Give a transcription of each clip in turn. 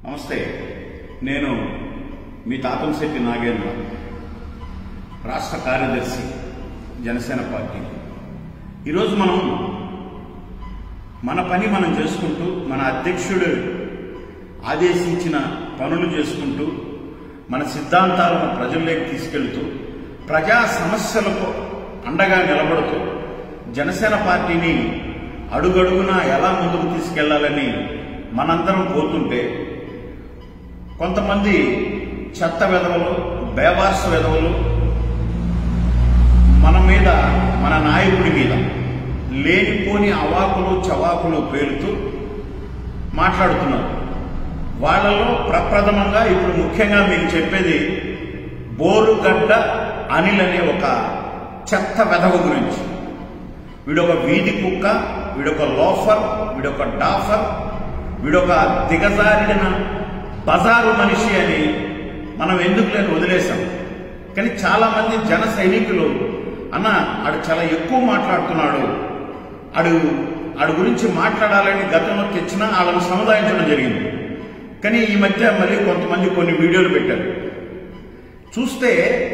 నమస్తే నేను మీ తాతంశెట్టి నాగేంద్ర రాష్ట్ర కార్యదర్శి జనసేన పార్టీ ఈరోజు మనం మన పని మనం చేసుకుంటూ మన అధ్యక్షుడు ఆదేశించిన పనులు చేసుకుంటూ మన సిద్ధాంతాలను ప్రజల్లోకి తీసుకెళ్తూ ప్రజా సమస్యలకు అండగా నిలబడుతూ జనసేన పార్టీని అడుగడుగునా ఎలా ముందుకు తీసుకెళ్లాలని మనందరం పోతుంటే కొంతమంది చెత్త విధవలు బేవార్స విధవలు మన మీద మన నాయకుడి మీద లేనిపోని అవాకులు చవాకులు పేలుతూ మాట్లాడుతున్నారు వాళ్ళలో ప్రప్రథమంగా ఇప్పుడు ముఖ్యంగా మీకు చెప్పేది బోరుగడ్డ అనిల్ అనే ఒక చెత్త వెధవ గురించి వీడొక వీధి కుక్క వీడొక లోఫర్ వీడొక డాఫర్ వీడొక దిగజారిన బజారు మనిషి అని మనం ఎందుకు లేని వదిలేశాం కానీ చాలా మంది జన సైనికులు అన్న ఆడు చాలా ఎక్కువ మాట్లాడుతున్నాడు ఆడు ఆడు గురించి మాట్లాడాలని గతంలో తెచ్చినా వాళ్ళని సముదాయించడం జరిగింది కానీ ఈ మధ్య మళ్ళీ కొంతమంది కొన్ని వీడియోలు పెట్టారు చూస్తే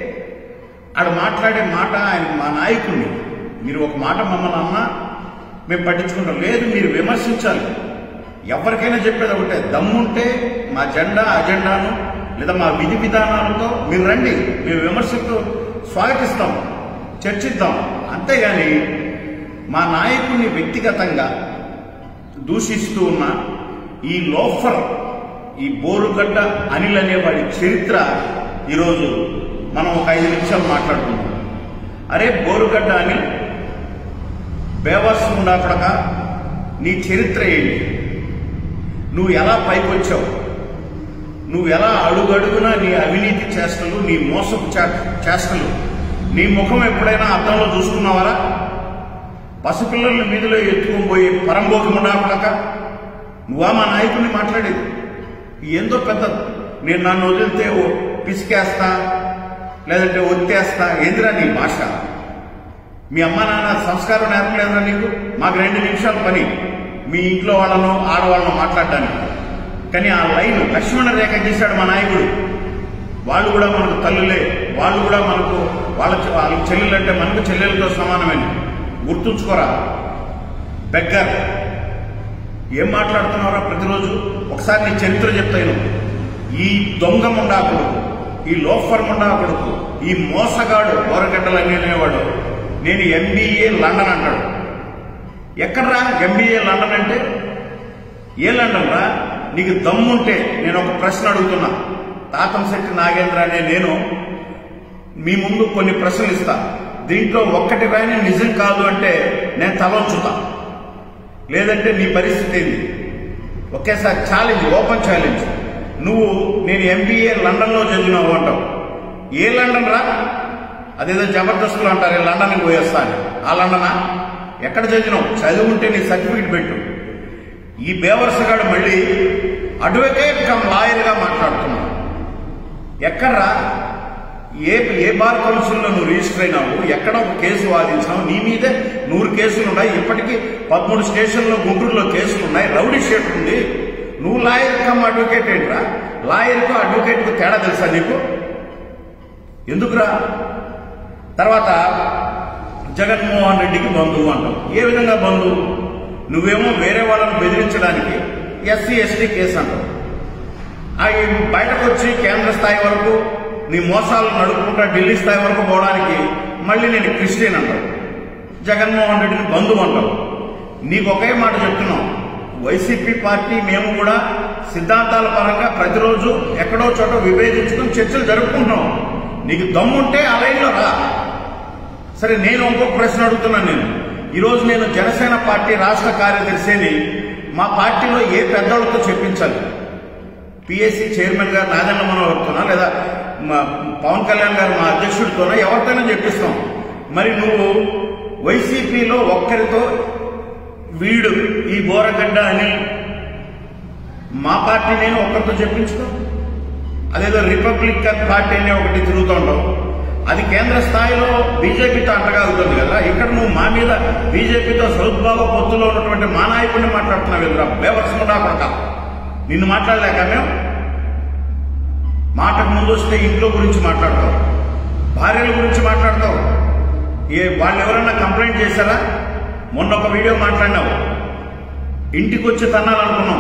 ఆడు మాట్లాడే మాట ఆయన మా నాయకుడిని మీరు ఒక మాట మమ్మల్ని అన్నా మేము పట్టించుకుంటాం లేదు మీరు విమర్శించాలి ఎవరికైనా చెప్పేది ఒకటే దమ్ముంటే మా జెండా అజెండాను లేదా మా విధి విధానాలతో మీరు రండి మేము విమర్శకు స్వాగతిస్తాం చర్చిద్దాం అంతేగాని మా నాయకుడిని వ్యక్తిగతంగా దూషిస్తూ ఉన్న ఈ లోఫర్ ఈ బోరుగడ్డ అనిల్ అనేవాడి చరిత్ర ఈరోజు మనం ఒక ఐదు నిమిషాలు మాట్లాడుకుందాం అరే బోరుగడ్డ అనిల్ బేవర్స్ ఉండకడక నీ చరిత్ర ఏంటి నువ్వు ఎలా పైకొచ్చావు నువ్వు ఎలా అడుగడుగునా నీ అవినీతి చేష్టలు నీ మోసపు చే- చేష్టలు నీ ముఖం ఎప్పుడైనా అద్దంలో చూసుకున్నావరా పసిపిల్లల్ని వీధిలో ఎత్తుకొని పోయి పరంబోకి ముడాపడక నువ్వా మా నాయకుడిని మాట్లాడేది ఏందో పెద్ద నేను నన్ను వదిలితే ఓ పిసికేస్తా లేదంటే ఒత్తేస్తా ఏందిరా నీ భాష మీ అమ్మ నాన్న సంస్కారం నేర్పలేదురా నీకు మాకు రెండు నిమిషాల పని మీ ఇంట్లో వాళ్ళను ఆడవాళ్ళను మాట్లాడడానికి కానీ ఆ లైన్ లక్ష్మణ రేఖ గీశాడు మా నాయకుడు వాళ్ళు కూడా మనకు తల్లులే వాళ్ళు కూడా మనకు వాళ్ళ వాళ్ళ చెల్లెలు అంటే మనకు చెల్లెలతో సమానమైన గుర్తుంచుకోరా బెగ్గర్ ఏం మాట్లాడుతున్నారా ప్రతిరోజు ఒకసారి నీ చరిత్ర చెప్తాను ఈ దొంగ ముండా కొడుకు ఈ లోఫర్ ముండా కొడుకు ఈ మోసగాడు బోరగడ్డలు అనేవాడు నేను ఎంబీఏ లండన్ అంటాడు ఎక్కడ్రా ఎంబీఏ లండన్ అంటే ఏ లండన్ రా నీకు దమ్ముంటే నేను ఒక ప్రశ్న అడుగుతున్నా తాతంశెట్టి నాగేంద్ర అనే నేను మీ ముందు కొన్ని ప్రశ్నలు ఇస్తా దీంట్లో ఒక్కటి రాని నిజం కాదు అంటే నేను తలంచుతా లేదంటే నీ పరిస్థితి ఏంది ఒకేసారి ఛాలెంజ్ ఓపెన్ ఛాలెంజ్ నువ్వు నేను ఎంబీఏ లండన్లో చదివినావు అంటావు ఏ లండన్ రా అదేదో జబర్దస్తులు అంటారు లండన్కి పోయేస్తా అని ఆ లండనా ఎక్కడ చదివినావు చదివుంటే నీ సర్టిఫికెట్ పెట్టు ఈ బేవర్సగాడు మళ్ళీ అడ్వకేట్ కమ్ లాయర్గా మాట్లాడుతున్నాడు ఎక్కడ్రా ఏ ఏ బార్ కౌన్సిల్లో నువ్వు రిజిస్టర్ అయినావు ఎక్కడ ఒక కేసు వాదించినావు నీ మీదే నూరు కేసులు ఉన్నాయి ఇప్పటికీ పదమూడు స్టేషన్లో గుంటూరులో కేసులు ఉన్నాయి రౌడీ షీట్ ఉంది నువ్వు లాయర్ కమ్ అడ్వకేట్ ఏంట్రా లాయర్కు అడ్వకేట్కు తేడా తెలుసా నీకు ఎందుకురా తర్వాత జగన్మోహన్ రెడ్డికి బంధువు అంటావు ఏ విధంగా బంధువు నువ్వేమో వేరే వాళ్ళని బెదిరించడానికి ఎస్సీ ఎస్టీ కేసు అంటావు అవి బయటకు వచ్చి కేంద్ర స్థాయి వరకు నీ మోసాలు నడుపుకుంటా ఢిల్లీ స్థాయి వరకు పోవడానికి మళ్ళీ నేను క్రిస్టియన్ అంటావు జగన్మోహన్ రెడ్డిని బంధువు అంటావు నీకు ఒకే మాట చెప్తున్నాం వైసీపీ పార్టీ మేము కూడా సిద్ధాంతాల పరంగా ప్రతిరోజు ఎక్కడో చోట విభేదించుకుని చర్చలు జరుపుకుంటున్నాం నీకు దమ్ముంటే ఆ లైన్లో రా సరే నేను ఇంకొక ప్రశ్న అడుగుతున్నాను నేను ఈరోజు నేను జనసేన పార్టీ రాష్ట్ర కార్యదర్శిని మా పార్టీలో ఏ పెద్దోళ్ళతో చెప్పించాలి పిఎస్సి చైర్మన్ గారు నాదెండ్ల మనోహర్తోనా లేదా మా పవన్ కళ్యాణ్ గారు మా అధ్యక్షుడితోనా ఎవరితోనైనా చెప్పిస్తాం మరి నువ్వు వైసీపీలో ఒక్కరితో వీడు ఈ బోరగడ్డ అని మా పార్టీ నేను ఒక్కరితో చెప్పించుకో అదేదో రిపబ్లికన్ పార్టీ అనే ఒకటి తిరుగుతుండవు అది కేంద్ర స్థాయిలో బీజేపీతో అంటగాగుతుంది కదా ఇక్కడ నువ్వు మా మీద బీజేపీతో సౌద్భావ పొత్తులో ఉన్నటువంటి మా నాయకుడిని మాట్లాడుతున్నావు ఎదురా బేవర్స్ కూడా కొడక నిన్ను మాట్లాడలేక మేము మాటకు ముందు వస్తే ఇంట్లో గురించి మాట్లాడతావు భార్యల గురించి మాట్లాడతావు ఏ వాళ్ళు ఎవరన్నా కంప్లైంట్ చేశారా మొన్న ఒక వీడియో మాట్లాడినావు ఇంటికి వచ్చి తన్నాలనుకున్నావు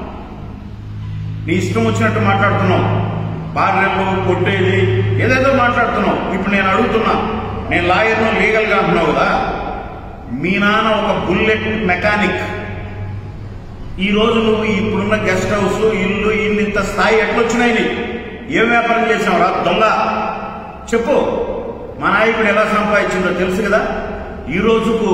నీ ఇష్టం వచ్చినట్టు మాట్లాడుతున్నావు భార్యలు కొట్టేది ఏదేదో మాట్లాడుతున్నావు ఇప్పుడు నేను అడుగుతున్నా నేను లాయర్ను లీగల్గా అంటున్నావు కదా మీ నాన్న ఒక బుల్లెట్ మెకానిక్ ఈ రోజు నువ్వు ఇప్పుడున్న గెస్ట్ హౌస్ ఇల్లు ఇన్నింత స్థాయి ఎట్లొచ్చినాయి నీకు? ఏం వ్యాపారం చేసినావురా దొంగ చెప్పు మా నాయకుడు ఎలా సంపాదించిందో తెలుసు కదా ఈ రోజుకు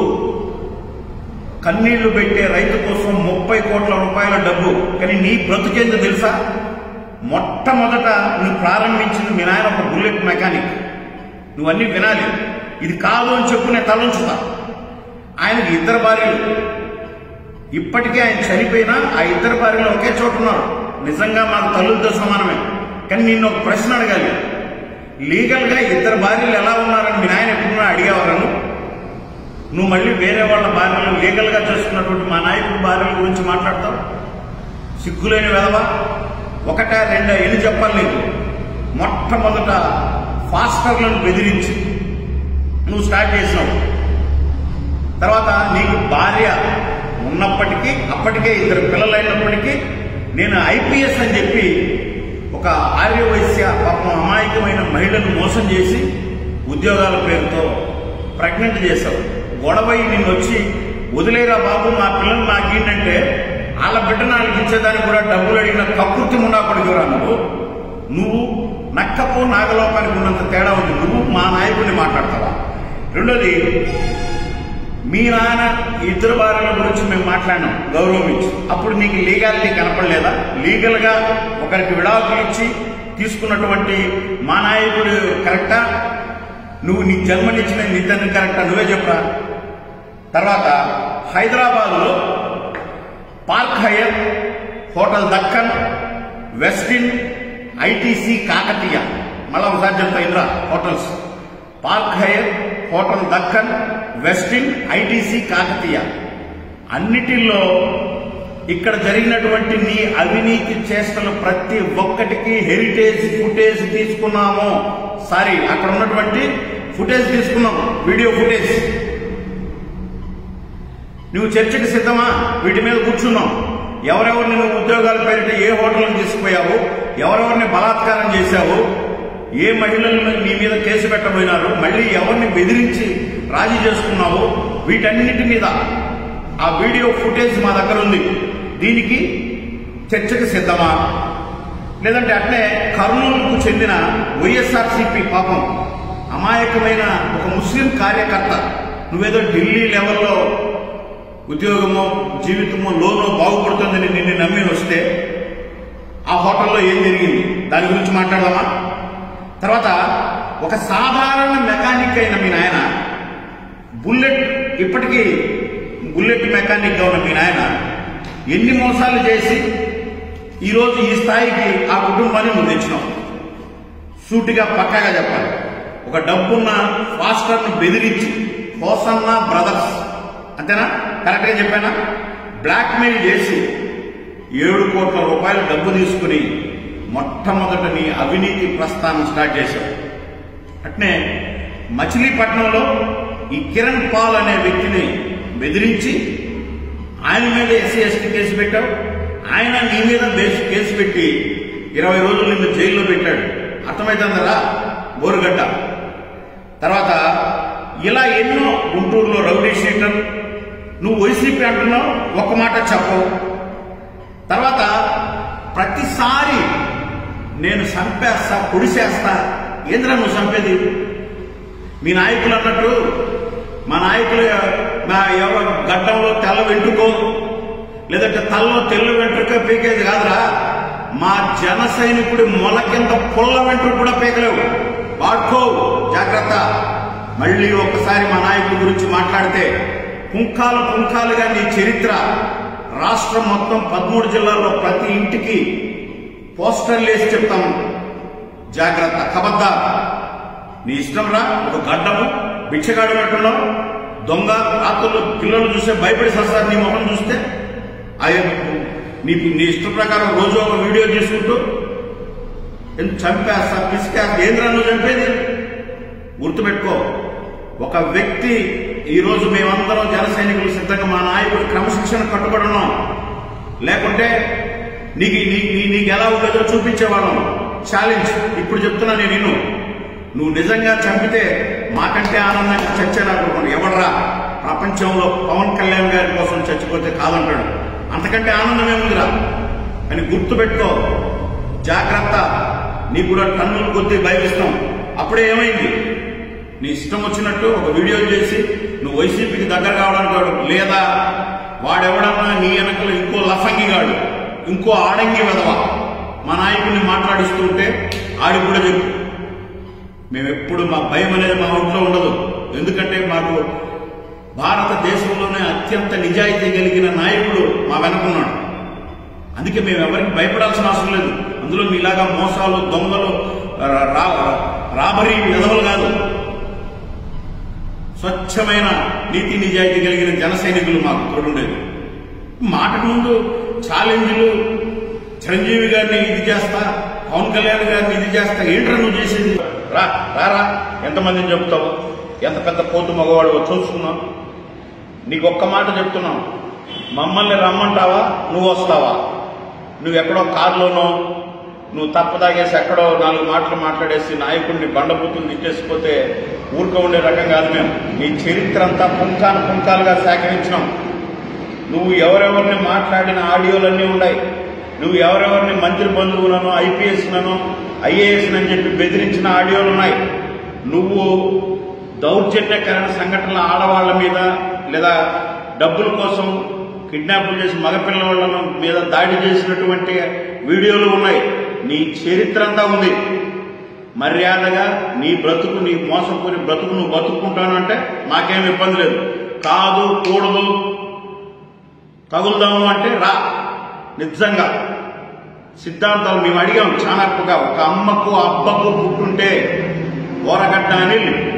కన్నీళ్లు పెట్టే రైతు కోసం ముప్పై కోట్ల రూపాయల డబ్బు కానీ నీ బ్రతుకేందో తెలుసా మొట్టమొదట నువ్వు ప్రారంభించింది మీ నాయన ఒక బుల్లెట్ మెకానిక్ నువ్వన్నీ వినాలి ఇది కాదు అని చెప్పు నేను తలంచుతా ఆయనకి ఇద్దరు భార్యలు ఇప్పటికే ఆయన చనిపోయినా ఆ ఇద్దరు భార్యలు ఒకే చోట ఉన్నారు నిజంగా మాకు తల్లులతో సమానమే కానీ నిన్ను ఒక ప్రశ్న అడగాలి లీగల్ గా ఇద్దరు భార్యలు ఎలా ఉన్నారని మీ నాయన ఎప్పుడున్నా అడిగేవారను నువ్వు మళ్ళీ వేరే వాళ్ళ భార్యలు లీగల్ గా చేసుకున్నటువంటి మా నాయకుడి భార్యల గురించి మాట్లాడతావు సిగ్గులేని వెదవా ఒకట రెండా ఎన్ని చెప్పాలి నీకు మొట్టమొదట ఫాస్టర్లను బెదిరించి నువ్వు స్టార్ట్ చేసినావు తర్వాత నీకు భార్య ఉన్నప్పటికీ అప్పటికే ఇద్దరు పిల్లలైనప్పటికీ నేను ఐపీఎస్ అని చెప్పి ఒక ఆర్యవైశ్య పాపం అమాయకమైన మహిళను మోసం చేసి ఉద్యోగాల పేరుతో ప్రెగ్నెంట్ చేశావు గొడవై నిన్ను వచ్చి వదిలేరా బాబు మా పిల్లలు నాకేంటంటే వాళ్ళ బిడ్డ నాకు ఇచ్చేదానికి కూడా డబ్బులు అడిగిన కకృతి ఉన్నప్పటికీ నువ్వు నువ్వు నక్కపు నాగలోకానికి ఉన్నంత తేడా ఉంది నువ్వు మా నాయకుడిని మాట్లాడతావా రెండోది మీ నాన్న ఇద్దరు భార్యల గురించి మేము మాట్లాడినాం గౌరవం ఇచ్చి అప్పుడు నీకు లీగాలిటీ కనపడలేదా లీగల్ గా ఒకరికి విడాకులు ఇచ్చి తీసుకున్నటువంటి మా నాయకుడు కరెక్టా నువ్వు నీ జన్మనిచ్చిన నీ తండ్రి కరెక్టా నువ్వే చెప్పరా తర్వాత హైదరాబాద్ లో Park Hyatt hotel Deccan Westin ITC Kakatiya మళ్ళా ఒకసారి చెప్తా ఇంద్రా hotels Park Hyatt hotel Deccan Westin ITC Kakatiya అన్నిటిలో ఇక్కడ జరిగినటువంటి నీ అవినీతి చేష్టలు ప్రతి ఒక్కటికి హెరిటేజ్ ఫుటేజ్ తీసుకున్నాము సారీ అక్కడ ఉన్నటువంటి ఫుటేజ్ తీసుకున్నాం వీడియో ఫుటేజ్ నువ్వు చర్చకి సిద్ధమా వీటి మీద కూర్చున్నాం ఎవరెవరిని నువ్వు ఉద్యోగాల పేరిట ఏ హోటల్ని తీసుకుపోయావు ఎవరెవరిని బలాత్కారం చేశావు ఏ మహిళలను నీ మీద కేసు పెట్టబోయినారు మళ్ళీ ఎవరిని బెదిరించి రాజీ చేసుకున్నావు వీటన్నిటి మీద ఆ వీడియో ఫుటేజ్ మా దగ్గర ఉంది దీనికి చర్చకు సిద్ధమా లేదంటే అట్లే కర్నూలుకు చెందిన వైఎస్ఆర్సీపీ పాపం అమాయకమైన ఒక ముస్లిం కార్యకర్త నువ్వేదో ఢిల్లీ లెవెల్లో ఉద్యోగమో జీవితమో లోనో బాగుపడుతుందని నిన్ను నమ్మి వస్తే ఆ హోటల్లో ఏం జరిగింది దాని గురించి మాట్లాడదామా తర్వాత ఒక సాధారణ మెకానిక్ అయిన మీ నాయన బుల్లెట్ ఇప్పటికీ బుల్లెట్ మెకానిక్ గా ఉన్న మీ నాయన ఎన్ని మోసాలు చేసి ఈరోజు ఈ స్థాయికి ఆ కుటుంబాన్ని నువ్వు తెచ్చినావు సూటిగా పక్కాగా చెప్పాలి ఒక డబ్బున్న ఫాస్టర్ను బెదిరించి హోసన్న బ్రదర్స్ అంతేనా కరెక్ట్గా చెప్పానా బ్లాక్మెయిల్ చేసి ఏడు కోట్ల రూపాయలు డబ్బు తీసుకుని మొట్టమొదట నీ అవినీతి ప్రస్థానం స్టార్ట్ చేశావు అట్నే మచిలీపట్నంలో ఈ కిరణ్ పాల్ అనే వ్యక్తిని బెదిరించి ఆయన మీద ఎస్సీ ఎస్టీ కేసు పెట్టావు ఆయన నీ మీద బేస్ కేసు పెట్టి ఇరవై రోజులు నిన్ను జైల్లో పెట్టాడు అర్థమైతుందరా బోరుగడ్డ తర్వాత ఇలా ఎన్నో గుంటూరులో రౌడీ షీటర్ నువ్వు వైసీపీ అంటున్నావు ఒక్క మాట చెప్పవు తర్వాత ప్రతిసారి నేను చంపేస్తా పొడిసేస్తా ఏంద్రా నువ్వు చంపేది మీ నాయకులు అన్నట్టు మా నాయకులు మా ఎవరో గడ్డంలో తెల్ల వెంట్రుకో లేదంటే తల్లో తెల్ల వెంట్రుక పీకేది కాదురా మా జన సైనికుడి మొల కింద పుల్ల వెంట్రుక కూడా పీకలేవు వాడుకో జాగ్రత్త మళ్ళీ ఒకసారి మా నాయకుడి గురించి మాట్లాడితే పుంఖాలు పుంఖాలుగా నీ చరిత్ర రాష్ట్రం మొత్తం పదమూడు జిల్లాల్లో ప్రతి ఇంటికి పోస్టర్లు వేసి చెప్తాం జాగ్రత్త ఖబర్దార్ నీ ఇష్టం రా ఒక గడ్డము భిక్షగాడినట్టున్నావు దొంగ రాత్రులు పిల్లలు చూస్తే భయపడి సస్తారు నీ మొహం చూస్తే ఆ నీ నీ ఇష్ట ప్రకారం రోజు ఒక వీడియో తీసుకుంటూ ఎందుకు చంపేస్తా పిసికేస్తా ఏంద్రా నువ్వు చంపేది గుర్తుపెట్టుకో ఒక వ్యక్తి ఈ రోజు మేమందరం జన సైనికులు సిద్ధంగా మా నాయకుడు క్రమశిక్షణ కట్టుబడి ఉన్నాం లేకుంటే నీకు నీ- నీ- నీకు ఎలా ఉండదో చూపించేవాళ్ళం ఛాలెంజ్ ఇప్పుడు చెప్తున్నా నేను నిన్ను నువ్వు నిజంగా చంపితే మాకంటే ఆనందంగా చచ్చేలాగా ఎవడరా ప్రపంచంలో పవన్ కళ్యాణ్ గారి కోసం చచ్చిపోతే కాదంటాడు అంతకంటే ఆనందం ఏముందిరా అని గుర్తుపెట్టుకో జాగ్రత్త నీకు కూడా టన్నులు కొద్ది భయపిస్తాం అప్పుడే ఏమైంది నీ ఇష్టం వచ్చినట్టు ఒక వీడియో చేసి నువ్వు వైసీపీకి దగ్గర కావడానికి వాడు లేదా వాడెవడన్నా నీ వెనకలు ఇంకో లఫంగిగాడు ఇంకో ఆడంగి వెదవ మా నాయకుడిని మాట్లాడిస్తూ ఉంటే ఆడికి కూడా చెప్పు మేము ఎప్పుడు మా భయం అనేది మా ఇంట్లో ఉండదు ఎందుకంటే మాకు భారతదేశంలోనే అత్యంత నిజాయితీ కలిగిన నాయకుడు మా వెనకున్నాడు అందుకే మేము ఎవరికి భయపడాల్సిన అవసరం లేదు అందులో మీలాగా మోసాలు దొంగలు రా- రా- రాబరీ విధవలు కాదు స్వచ్ఛమైన నీతి నిజాయితీ కలిగిన జన సైనికులు మాకు తోడుండేది మాటకు ముందు ఛాలెంజ్లు చిరంజీవి గారిని ఇది చేస్తా పవన్ కళ్యాణ్ గారిని ఇది చేస్తా ఏంట్రా నువ్వు చేసేది రా రారా ఎంతమందిని చెప్తావు ఎంత పెద్ద పోతు మగవాడు చూసుకున్నావు నీకు ఒక్క మాట చెప్తున్నాం మమ్మల్ని రమ్మంటావా నువ్వు వస్తావా నువ్వు ఎక్కడో కారులోనో నువ్వు తప్పదాగేసి ఎక్కడో నాలుగు మాటలు మాట్లాడేసి నాయకుడిని బండబూతులు తిట్టేసిపోతే ఊరుక ఉండే రకం కాదు మేము నీ చరిత్ర అంతా పుంకాను పుంకాలుగా సేకరించినాం నువ్వు ఎవరెవరిని మాట్లాడిన ఆడియోలన్నీ ఉన్నాయి నువ్వు ఎవరెవరిని మంత్రి బంధువులను ఐపీఎస్లను ఐఏఎస్ అని చెప్పి బెదిరించిన ఆడియోలు ఉన్నాయి నువ్వు దౌర్జన్యకరణ సంఘటనల ఆడవాళ్ల మీద లేదా డబ్బుల కోసం కిడ్నాపులు చేసి మగపిల్లవాళ్ళ మీద దాడి చేసినటువంటి వీడియోలు ఉన్నాయి నీ చరిత్ర అంతా ఉంది మర్యాదగా నీ బ్రతుకు నీ మోసపోని బ్రతుకు నువ్వు బతుకుంటాను అంటే మాకేం ఇబ్బంది లేదు కాదు కూడదు తగులుదాము అంటే రా నిజంగా సిద్ధాంతాలు మేము అడిగాం చాణక్యగా ఒక అమ్మకు అబ్బకు పుట్టుంటే ఓరగడ్డ అని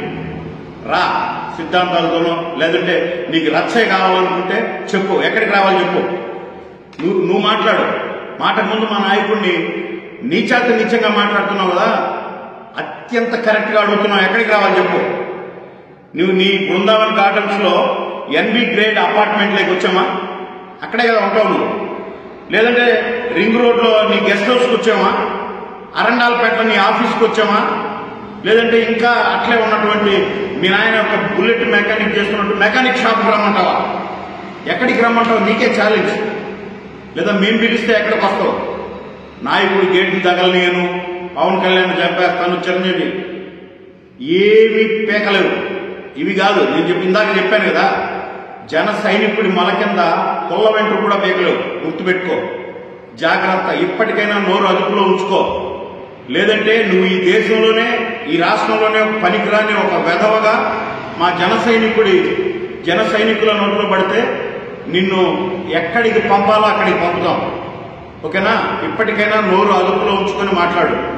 రా సిద్ధాంతాలతోనో లేదంటే నీకు రచ్చే కావాలనుకుంటే చెప్పు ఎక్కడికి రావాలి చెప్పు నువ్వు నువ్వు మాట్లాడు మాటకు ముందు మా నాయకుడిని నీచాత నీచంగా మాట్లాడుతున్నావు కదా అత్యంత కరెక్ట్గా అడుగుతున్నావు ఎక్కడికి రావాలి చెప్పు నువ్వు నీ బృందావన్ గార్డెన్స్ లో ఎన్బి గ్రేడ్ అపార్ట్మెంట్లోకి వచ్చామా అక్కడే కదా ఉంటావు నువ్వు లేదంటే రింగ్ రోడ్ లో నీ గెస్ట్ హౌస్కి వచ్చామా అరండాలపేట నీ ఆఫీస్కి వచ్చామా లేదంటే ఇంకా అట్లే ఉన్నటువంటి మీ నాయన ఒక బుల్లెట్ మెకానిక్ చేస్తున్నట్టు మెకానిక్ షాప్కి రమ్మంటావా ఎక్కడికి రమ్మంటావు నీకే ఛాలెంజ్ లేదా మేము పిలిస్తే ఎక్కడికి వస్తావు నాయకుడు గేట్లు తగలనేను పవన్ కళ్యాణ్ చంపేస్తాను చిరంజీవి ఏమీ పేకలేవు ఇవి కాదు నేను చెప్పి ఇందాక చెప్పాను కదా జన సైనికుడి మల కింద కొల్ల వెంట కూడా పేకలేవు గుర్తుపెట్టుకో జాగ్రత్త ఇప్పటికైనా నోరు అదుపులో ఉంచుకో లేదంటే నువ్వు ఈ దేశంలోనే ఈ రాష్ట్రంలోనే ఒక పనికిరాని ఒక వెధవగా మా జన సైనికుడి జన సైనికుల నోట్లో పడితే నిన్ను ఎక్కడికి పంపాలో అక్కడికి పంపుతాం ఓకేనా ఇప్పటికైనా నోరు అదుపులో ఉంచుకొని మాట్లాడు